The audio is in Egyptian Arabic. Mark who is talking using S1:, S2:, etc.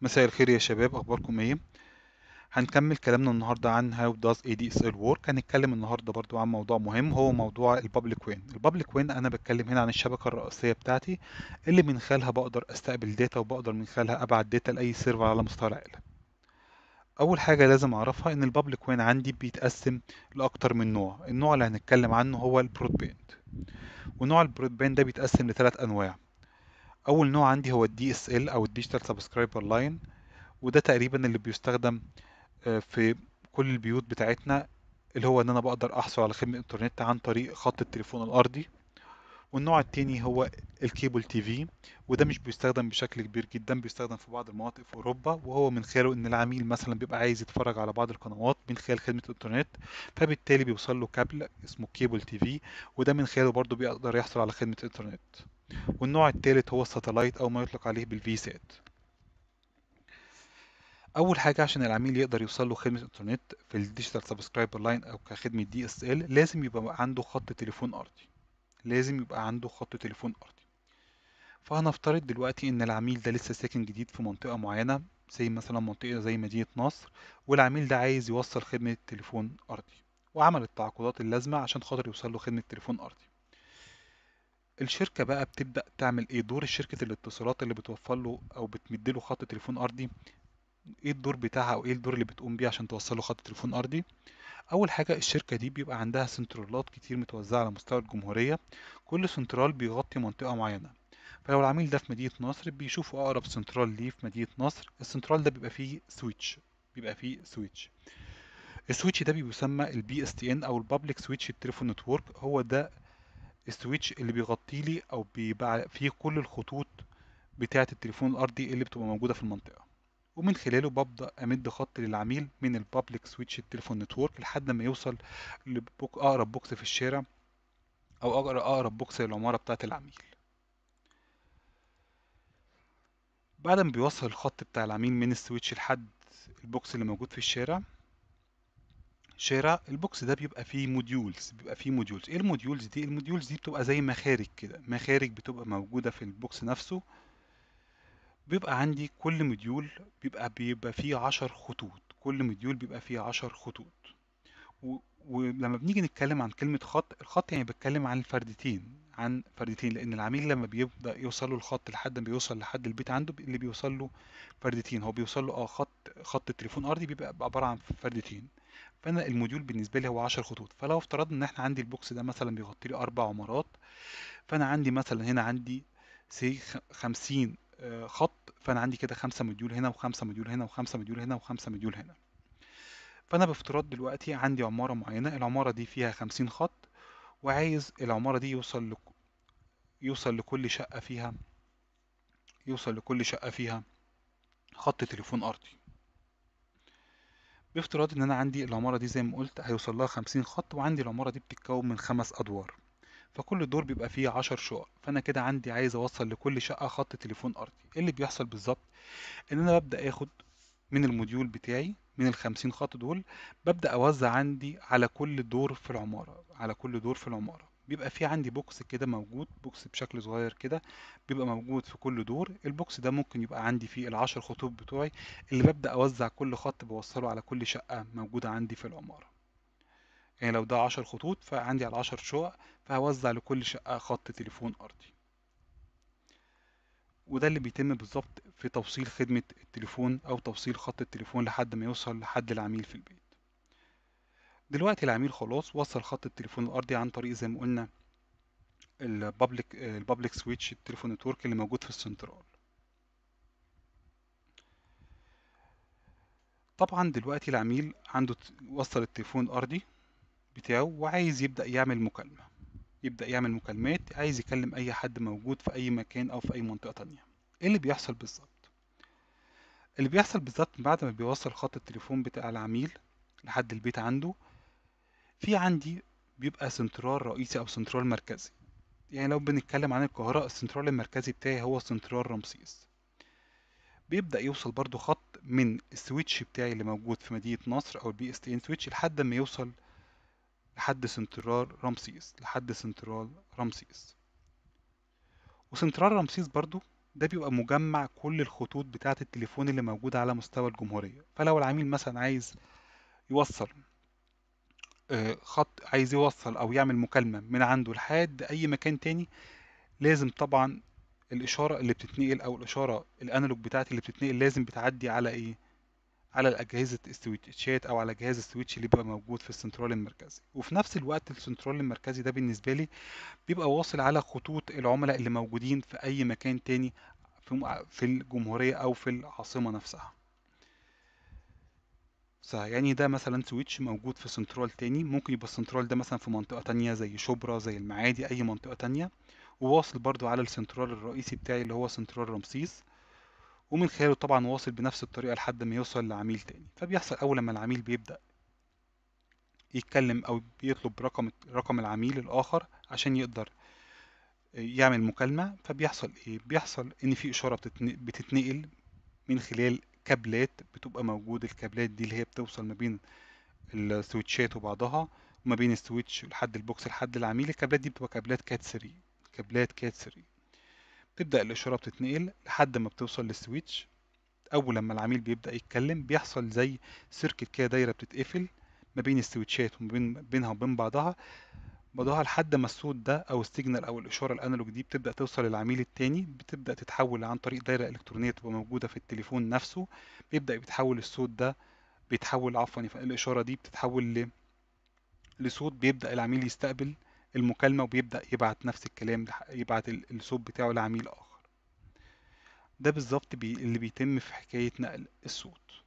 S1: مساء الخير يا شباب اخباركم ايه هنكمل كلامنا النهارده عن how does ADSL work هنتكلم النهارده برضو عن موضوع مهم هو موضوع البابليك وين البابليك وين انا بتكلم هنا عن الشبكه الرئيسيه بتاعتي اللي من خلالها بقدر استقبل داتا وبقدر من خلالها ابعت داتا لاي سيرفر على مستوى العالم اول حاجه لازم اعرفها ان البابليك وين عندي بيتقسم لاكتر من نوع النوع اللي هنتكلم عنه هو البرودباند ونوع البرودباند ده بيتقسم لثلاث انواع اول نوع عندي هو الدي اس ال او الديجيتال سبسكرايبر لاين وده تقريبا اللي بيستخدم آه، في كل البيوت بتاعتنا اللي هو ان انا بقدر احصل على خدمة انترنت عن طريق خط التليفون الارضي والنوع التاني هو الكيبل تي في وده مش بيستخدم بشكل كبير جدا بيستخدم في بعض المناطق في اوروبا وهو من خلاله ان العميل مثلا بيبقى عايز يتفرج على بعض القنوات من خلال خدمة الانترنت فبالتالي بيوصل له كابل اسمه كيبل تي في وده من خلاله برضه بيقدر يحصل على خدمة الانترنت والنوع التالت هو الساتلايت او ما يطلق عليه بالفي سات اول حاجه عشان العميل يقدر يوصل له خدمه انترنت في الديجيتال سبسكرايبر لاين او كخدمه دي اس ال لازم يبقى عنده خط تليفون ارضي لازم يبقى عنده خط تليفون ارضي فهنفترض دلوقتي ان العميل ده لسه ساكن جديد في منطقه معينه زي مثلا منطقه زي مدينه نصر والعميل ده عايز يوصل خدمه تليفون ارضي وعمل التعاقدات اللازمه عشان خاطر يوصل له خدمه تليفون ارضي الشركة بقى بتبدأ تعمل ايه دور شركة الاتصالات اللي بتوفر له او بتمد له خط تليفون ارضي ايه الدور بتاعها او ايه الدور اللي بتقوم بيه عشان توصل له خط تليفون ارضي اول حاجة الشركة دي بيبقى عندها سنترالات كتير متوزعة على مستوى الجمهورية كل سنترال بيغطي منطقة معينة فلو العميل ده في مدينة نصر بيشوفوا اقرب سنترال ليه في مدينة نصر السنترال ده بيبقى فيه سويتش بيبقى فيه سويتش السويتش ده بيسمى البي اس تي ان او البابليك سويتش تليفون نتورك هو ده السويتش اللي بيغطي لي او بيبقى فيه كل الخطوط بتاعة التليفون الارضي اللي بتبقى موجودة في المنطقة ومن خلاله ببدأ امد خط للعميل من البابليك سويتش التليفون نتورك لحد ما يوصل لأقرب بوكس في الشارع او اقرب اقرب بوكس للعمارة بتاعة العميل بعد ما بيوصل الخط بتاع العميل من السويتش لحد البوكس اللي موجود في الشارع شارع البوكس ده بيبقى فيه موديولز بيبقى فيه موديولز ايه الموديولز دي الموديولز دي بتبقى زي مخارج كده مخارج بتبقى موجودة في البوكس نفسه بيبقى عندي كل موديول بيبقى بيبقى فيه عشر خطوط كل موديول بيبقى فيه عشر خطوط و... ولما بنيجي نتكلم عن كلمة خط الخط يعني بتكلم عن الفردتين عن فردتين لأن العميل لما بيبدأ يوصل له الخط لحد ما بيوصل لحد البيت عنده اللي بيوصل له فردتين هو بيوصل له اه خط خط التليفون أرضي بيبقى عبارة عن فردتين فانا الموديول بالنسبه لي هو 10 خطوط فلو افترضنا ان احنا عندي البوكس ده مثلا بيغطي لي اربع عمارات فانا عندي مثلا هنا عندي سي 50 آه، خط فانا عندي كده خمسة موديول هنا وخمسة موديول هنا وخمسة موديول هنا وخمسة موديول هنا فانا بافتراض دلوقتي عندي عمارة معينة العمارة دي فيها 50 خط وعايز العمارة دي يوصل لك... يوصل لكل شقة فيها يوصل لكل شقة فيها خط تليفون أرضي بافتراض ان انا عندي العمارة دي زي ما قلت هيوصل لها 50 خط وعندي العمارة دي بتتكون من خمس ادوار فكل دور بيبقى فيه 10 شقق فانا كده عندي عايز اوصل لكل شقة خط تليفون ارضي ايه اللي بيحصل بالظبط ان انا ببدأ اخد من الموديول بتاعي من ال 50 خط دول ببدأ اوزع عندي على كل دور في العمارة على كل دور في العمارة بيبقى في عندي بوكس كده موجود بوكس بشكل صغير كده بيبقى موجود في كل دور البوكس ده ممكن يبقى عندي فيه العشر خطوط بتوعي اللي ببدأ أوزع كل خط بوصله على كل شقة موجودة عندي في العمارة يعني لو ده عشر خطوط فعندي على عشر شقق فهوزع لكل شقة خط تليفون أرضي وده اللي بيتم بالظبط في توصيل خدمة التليفون أو توصيل خط التليفون لحد ما يوصل لحد العميل في البيت دلوقتي العميل خلاص وصل خط التليفون الأرضي عن طريق زي ما قلنا البابليك البابليك سويتش التليفون نتورك اللي موجود في السنترال طبعا دلوقتي العميل عنده ت- وصل التليفون الأرضي بتاعه وعايز يبدأ يعمل مكالمة يبدأ يعمل مكالمات عايز يكلم أي حد موجود في أي مكان أو في أي منطقة تانية إيه اللي بيحصل بالظبط اللي بيحصل بالظبط بعد ما بيوصل خط التليفون بتاع العميل لحد البيت عنده في عندي بيبقى سنترال رئيسي أو سنترال مركزي يعني لو بنتكلم عن القاهرة السنترال المركزي بتاعي هو سنترال رمسيس بيبدأ يوصل برضو خط من السويتش بتاعي اللي موجود في مدينة نصر أو البي اس تي ان سويتش لحد ما يوصل لحد سنترال رمسيس لحد سنترال رمسيس وسنترال رمسيس برضو ده بيبقى مجمع كل الخطوط بتاعة التليفون اللي موجودة على مستوى الجمهورية فلو العميل مثلا عايز يوصل آه، خط عايز يوصل او يعمل مكالمة من عنده لحد اي مكان تاني لازم طبعا الاشارة اللي بتتنقل او الاشارة الانالوج بتاعتي اللي بتتنقل لازم بتعدي على ايه على الاجهزة السويتشات او على جهاز السويتش اللي بيبقى موجود في السنترال المركزي وفي نفس الوقت السنترال المركزي ده بالنسبة لي بيبقى واصل على خطوط العملاء اللي موجودين في اي مكان تاني في في الجمهورية او في العاصمة نفسها صح يعني ده مثلا سويتش موجود في سنترال تاني ممكن يبقى السنترال ده مثلا في منطقة تانية زي شبرا زي المعادي أي منطقة تانية وواصل برضو على السنترال الرئيسي بتاعي اللي هو سنترال رمسيس ومن خلاله طبعا واصل بنفس الطريقة لحد ما يوصل لعميل تاني فبيحصل أول لما العميل بيبدأ يتكلم أو بيطلب رقم رقم العميل الآخر عشان يقدر يعمل مكالمة فبيحصل إيه؟ بيحصل إن في إشارة بتتنقل من خلال كابلات بتبقى موجود الكابلات دي اللي هي بتوصل ما بين السويتشات وبعضها وما بين السويتش لحد البوكس لحد العميل الكابلات دي بتبقى كابلات كات 3 كابلات كات 3 تبدأ الإشارة بتتنقل لحد ما بتوصل للسويتش أول لما العميل بيبدأ يتكلم بيحصل زي سيركت كده دايرة بتتقفل ما بين السويتشات وما بين بينها وبين بعضها بعضها لحد ما الصوت ده او السيجنال او الاشاره الانالوج دي بتبدا توصل للعميل التاني بتبدا تتحول عن طريق دايره الكترونيه تبقى موجوده في التليفون نفسه بيبدا يتحول الصوت ده بيتحول عفوا الاشاره دي بتتحول ل لصوت بيبدا العميل يستقبل المكالمه وبيبدا يبعت نفس الكلام يبعت الصوت بتاعه لعميل اخر ده بالظبط بي اللي بيتم في حكايه نقل الصوت